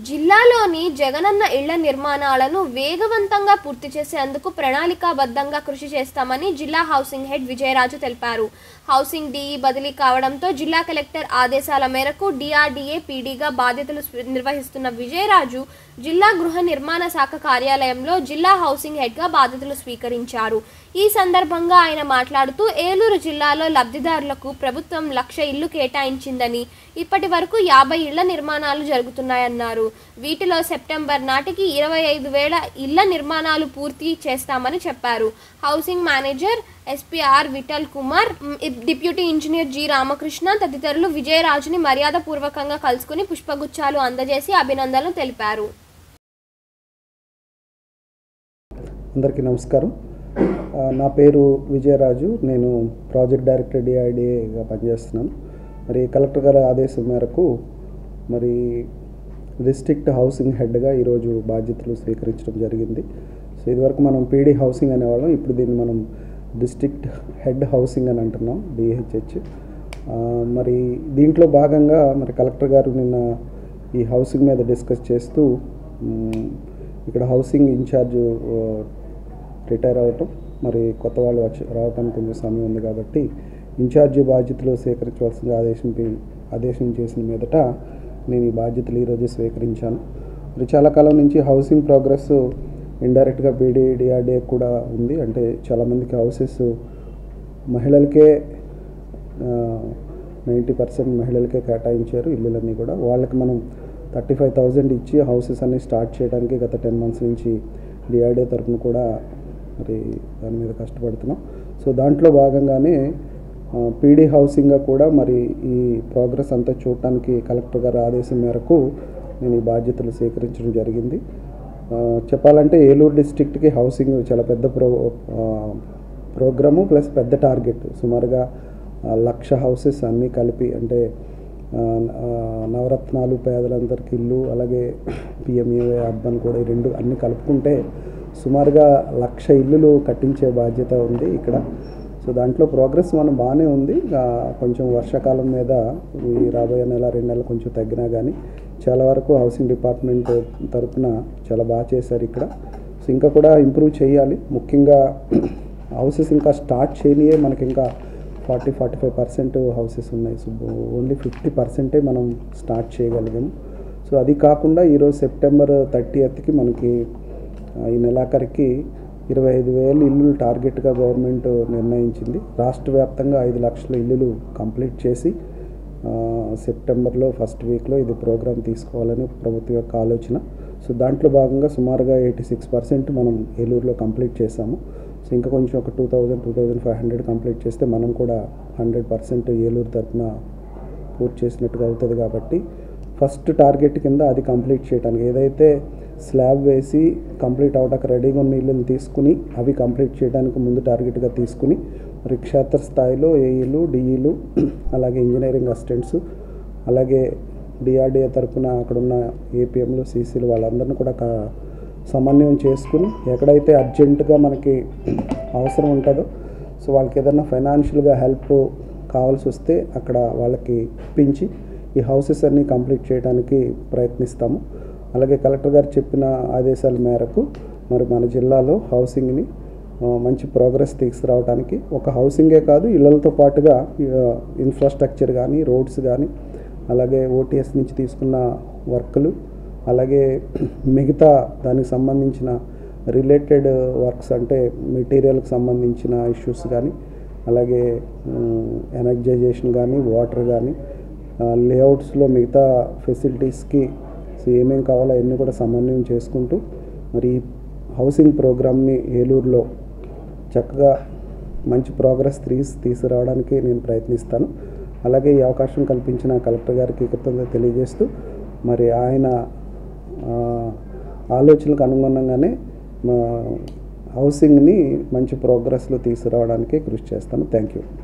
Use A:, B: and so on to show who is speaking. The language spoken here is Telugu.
A: జిల్లాలోని జగనన్న ఇళ్ల నిర్మాణాలను వేగవంతంగా పూర్తి చేసేందుకు ప్రణాళికాబద్ధంగా కృషి చేస్తామని జిల్లా హౌసింగ్ హెడ్ విజయరాజు తెలిపారు హౌసింగ్ డీఈ బదిలీ కావడంతో జిల్లా కలెక్టర్ ఆదేశాల మేరకు డిఆర్డీఏ పీడీగా బాధ్యతలు స్వ- నిర్వహిస్తున్న విజయరాజు జిల్లా గృహ నిర్మాణ శాఖ కార్యాలయంలో జిల్లా హౌసింగ్ హెడ్గా బాధ్యతలు స్వీకరించారు ఈ సందర్భంగా ఆయన మాట్లాడుతూ ఏలూరు జిల్లాలో లబ్ధిదారులకు ప్రభుత్వం లక్ష ఇల్లు కేటాయించిందని ఇప్పటి వరకు యాభై ఇళ్ల నిర్మాణాలు జరుగుతున్నాయన్నారు వీటిలో సెప్టెంబర్ నాటికి ఇరవై ఐదు వేల ఇళ్ల నిర్మాణాలు పూర్తి చేస్తామని చెప్పారు housing manager SPR Vittal Kumar మ్, డిప్యూటీ ఇంజనీర్ జి రామకృష్ణ తదితరులు విజయరాజుని మర్యాదపూర్వకంగా కలుసుకుని పుష్పగుచ్చాలు అందజేసి అభినందనలు తెలిపారు
B: అందరికీ నమస్కారం ఆ, నా పేరు విజయరాజు నేను ప్రాజెక్ట్ డైరెక్టర్ డిఐడిఏగా పనిచేస్తున్నాను మరి కలెక్టర్ గారి ఆదేశం మేరకు మరి డిస్ట్రిక్ట్ హౌసింగ్ హెడ్గా ఈరోజు బాధ్యతలు స్వీకరించడం జరిగింది సో ఇదివరకు మనం పీడీ హౌసింగ్ అనేవాళ్ళం ఇప్పుడు దీన్ని మనం డిస్ట్రిక్ట్ హెడ్ హౌసింగ్ అని అంటున్నాం డిహెచ్హెచ్ మరి దీంట్లో భాగంగా మరి కలెక్టర్ గారు నిన్న ఈ హౌసింగ్ మీద డిస్కస్ చేస్తూ మ్, ఇక్కడ హౌసింగ్ ఇన్ఛార్జ్ రిటైర్ అవ్వటం మరి కొత్త వాళ్ళు వచ్చి రావడానికి కొంచెం సమయం ఉంది కాబట్టి ఇన్ఛార్జి బాధ్యతలు స్వీకరించవలసిందిగా ఆదేశం పి- ఆదేశం చేసిన మీదట నేను ఈ బాధ్యతలు ఈరోజు స్వీకరించాను మరి చాలా కాలం నుంచి హౌసింగ్ ప్రోగ్రెస్ ఇండైరెక్ట్గా బీడీ డిఆర్డీఏ కూడా ఉంది అంటే చాలామందికి హౌసెస్ మహిళలకే నైంటీ పర్సెంట్ మహిళలకే కేటాయించారు ఇల్లులన్నీ కూడా వాళ్ళకి మనం థర్టీ ఫైవ్ థౌజండ్ ఇచ్చి హౌసెస్ అన్ని స్టార్ట్ చేయడానికి గత టెన్ మంత్స్ నుంచి డిఆర్డీఏ తరఫున కూడా మరి దాని మీద కష్టపడుతున్నాం సో దాంట్లో భాగంగానే పీడీ హౌసింగ్గా కూడా మరి ఈ ప్రోగ్రెస్ అంతా చూడటానికి కలెక్టర్ గారి ఆదేశం మేరకు నేను ఈ బాధ్యతలు స్వీకరించడం జరిగింది ఆ, చెప్పాలంటే ఏలూరు డిస్ట్రిక్ట్కి హౌసింగ్ చాలా పెద్ద ప్రో ఆ, ప్రోగ్రాము ప్లస్ పెద్ద టార్గెట్ సుమారుగా ఆ, లక్ష హౌసెస్ అన్నీ కలిపి అంటే ఆ, ఆ, నవరత్నాలు పేదలందరికీ ఇల్లు అలాగే పిఎంఏవై అర్బన్ కూడా ఈ రెండు అన్నీ కలుపుకుంటే సుమారుగా లక్ష ఇల్లులు కట్టించే బాధ్యత ఉంది ఇక్కడ సో దాంట్లో ప్రోగ్రెస్ మనం బాగానే ఉంది ఆ, కొంచెం వర్షాకాలం మీద ఈ రాబోయే నెల రెండు నెలలు కొంచెం తగ్గినా కానీ చాలా వరకు హౌసింగ్ డిపార్ట్మెంట్ తరఫున చాలా బాగా చేశారు ఇక్కడ సో ఇంకా కూడా ఇంప్రూవ్ చేయాలి ముఖ్యంగా హౌసెస్ ఇంకా స్టార్ట్ చేయనియే మనకి ఇంకా forty forty five percent houses ఉన్నాయి సో ఓన్లీ ఫిఫ్టీ పర్సెంటే మనం స్టార్ట్ చేయగలిగాము సో అది కాకుండా ఈరోజు సెప్టెంబర్ థర్టీయత్కి మనకి ఆ, ఈ నెలాఖరికి ఇరవై ఐదు వేలు ఇల్లులు టార్గెట్గా గవర్నమెంట్ నిర్ణయించింది రాష్ట్ర వ్యాప్తంగా ఐదు లక్షల ఇల్లులు కంప్లీట్ చేసి ఆ, సెప్టెంబర్లో ఫస్ట్ వీక్లో ఇది ప్రోగ్రామ్ తీసుకోవాలని ప్రభుత్వం యొక్క ఆలోచన సో దాంట్లో భాగంగా సుమారుగా ఎయిటీ సిక్స్ పర్సెంట్ మనం ఏలూరులో కంప్లీట్ చేసాము సో ఇంకా కొంచెం ఒక two thousand two thousand five hundred complete చేస్తే మనం కూడా హండ్రెడ్ పర్సెంట్ ఏలూరు తరఫున పూర్తి చేసినట్టుగా అవుతుంది కాబట్టి ఫస్ట్ టార్గెట్ కింద అది కంప్లీట్ చేయడానికి ఏదైతే స్లాబ్ వేసి కంప్లీట్ అవడానికి రెడీగా ఉన్న ఇల్లుని తీసుకుని అవి కంప్లీట్ చేయడానికి ముందు టార్గెట్గా తీసుకుని మరి క్షేత్ర స్థాయిలో ఏఈలు డిఈలు అలాగే ఇంజనీరింగ్ అసిస్టెంట్స్ అలాగే డిఆర్డిఏ తరఫున అక్కడున్న ఏపీఎంలు సీసీలు వాళ్ళందరినీ కూడా కా- సమన్వయం చేసుకుని ఎక్కడైతే అర్జెంటుగా మనకి అవసరం ఉంటుందో సో వాళ్ళకి ఏదైనా ఫైనాన్షియల్గా హెల్ప్ కావాల్సి వస్తే అక్కడ వాళ్ళకి ఇప్పించి ఈ హౌసెస్ అన్నీ కంప్లీట్ చేయడానికి ప్రయత్నిస్తాము అలాగే కలెక్టర్ గారు చెప్పిన ఆదేశాల మేరకు మరి మన జిల్లాలో హౌసింగ్ని ఆ, మంచి ప్రోగ్రెస్ తీసుకురావడానికి ఒక హౌసింగే కాదు ఇళ్లతో పాటుగా ఇన్ఫ్రాస్ట్రక్చర్ కానీ రోడ్స్ కానీ అలాగే ఓటీఎస్ నుంచి తీసుకున్న వర్క్లు అలాగే మిగతా దానికి సంబంధించిన రిలేటెడ్ వర్క్స్ అంటే మెటీరియల్కి సంబంధించిన ఇష్యూస్ కానీ అలాగే ఎనర్జైజేషన్ కానీ వాటర్ కానీ లేఅవుట్స్లో మిగతా ఫెసిలిటీస్కి సో ఏమేమి కావాలో అవన్నీ కూడా సమన్వయం చేసుకుంటూ మరి ఈ హౌసింగ్ ప్రోగ్రామ్ని ఏలూరులో చక్కగా మంచి ప్రోగ్రెస్ తీసి తీసుకురావడానికి నేను ప్రయత్నిస్తాను అలాగే ఈ అవకాశం కల్పించిన కలెక్టర్ గారికి కృతజ్ఞత తెలియజేస్తూ మరి ఆయన ఆ, ఆలోచనలకు అనుగుణంగానే మా హౌసింగ్ని మంచి ప్రోగ్రెస్లో తీసుకురావడానికి కృషి చేస్తాను థ్యాంక్ యూ